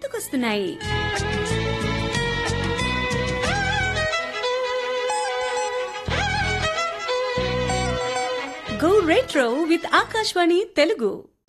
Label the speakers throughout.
Speaker 1: గుర్తుకొస్తున్నాయి go retro with Akashvani Telugu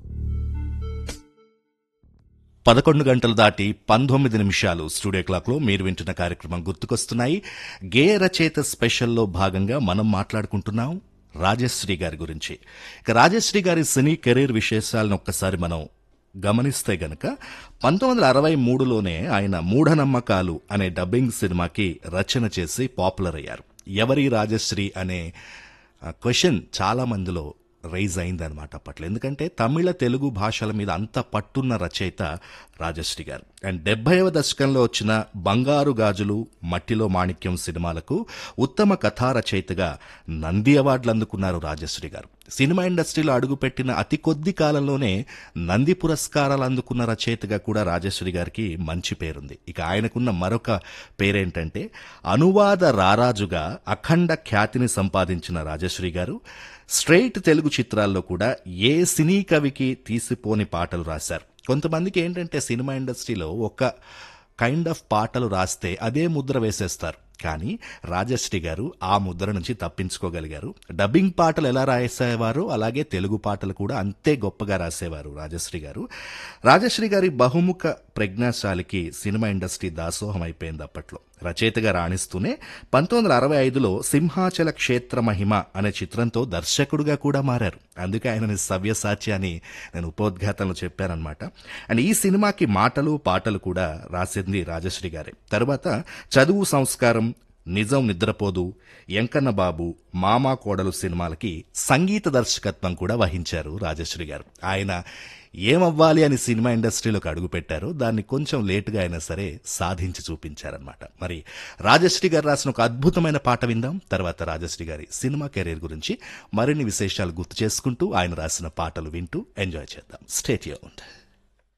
Speaker 2: పదకొండు గంటలు దాటి పంతొమ్మిది నిమిషాలు స్టూడియో క్లాక్లో మీరు వింటున్న కార్యక్రమం గుర్తుకొస్తున్నాయి గేయ రచయిత స్పెషల్లో భాగంగా మనం మాట్లాడుకుంటున్నాం రాజశ్రీ గారి గురించి ఇక రాజశ్రీ గారి సినీ కెరీర్ విశేషాలను ఒక్కసారి మనం గమనిస్తే గనక పంతొమ్మిది వందల అరవై మూడులోనే ఆయన మూఢనమ్మకాలు అనే డబ్బింగ్ సినిమాకి రచన చేసి పాపులర్ అయ్యారు ఎవరి రాజశ్రీ అనే క్వశ్చన్ చాలా మందిలో రైజ్ అయిందనమాట అప్పట్లో ఎందుకంటే తమిళ తెలుగు భాషల మీద అంత పట్టున్న రచయిత రాజశ్రీ గారు అండ్ డెబ్బైవ దశకంలో వచ్చిన బంగారు గాజులు మట్టిలో మాణిక్యం సినిమాలకు ఉత్తమ కథా రచయితగా నంది అవార్డులు అందుకున్నారు రాజశ్రీ గారు సినిమా ఇండస్ట్రీలో అడుగుపెట్టిన అతి కొద్ది కాలంలోనే నంది పురస్కారాలు అందుకున్న రచయితగా కూడా రాజశ్రీ గారికి మంచి పేరుంది ఇక ఆయనకున్న మరొక పేరేంటంటే అనువాద రారాజుగా అఖండ ఖ్యాతిని సంపాదించిన రాజశ్రీ గారు స్ట్రైట్ తెలుగు చిత్రాల్లో కూడా ఏ సినీ కవికి తీసిపోని పాటలు రాశారు కొంతమందికి ఏంటంటే సినిమా ఇండస్ట్రీలో ఒక కైండ్ ఆఫ్ పాటలు రాస్తే అదే ముద్ర వేసేస్తారు కానీ రాజశ్రీ గారు ఆ ముద్ర నుంచి తప్పించుకోగలిగారు డబ్బింగ్ పాటలు ఎలా రాసేవారు అలాగే తెలుగు పాటలు కూడా అంతే గొప్పగా రాసేవారు రాజశ్రీ గారు రాజశ్రీ గారి బహుముఖ ప్రజ్ఞాశాలికి సినిమా ఇండస్ట్రీ దాసోహం అయిపోయింది అప్పట్లో రచయితగా రాణిస్తూనే పంతొమ్మిది వందల అరవై ఐదులో సింహాచల క్షేత్ర మహిమ అనే చిత్రంతో దర్శకుడుగా కూడా మారారు అందుకే ఆయనని సవ్యసాచి అని నేను ఉపోద్ఘాతంలో చెప్పానమాట అండ్ ఈ సినిమాకి మాటలు పాటలు కూడా రాసింది రాజశ్రీ గారే తరువాత చదువు సంస్కారం నిజం నిద్రపోదు ఎంకన్న బాబు మామా కోడలు సినిమాలకి సంగీత దర్శకత్వం కూడా వహించారు రాజశ్రీ గారు ఆయన ఏమవ్వాలి అని సినిమా ఇండస్ట్రీలోకి అడుగుపెట్టారో దాన్ని కొంచెం లేటుగా అయినా సరే సాధించి చూపించారనమాట మరి రాజశ్రీ గారు రాసిన ఒక అద్భుతమైన పాట విందాం తర్వాత రాజశ్రీ గారి సినిమా కెరీర్ గురించి మరిన్ని విశేషాలు గుర్తు చేసుకుంటూ ఆయన రాసిన పాటలు వింటూ ఎంజాయ్ చేద్దాం స్టేట్ యూన్డ్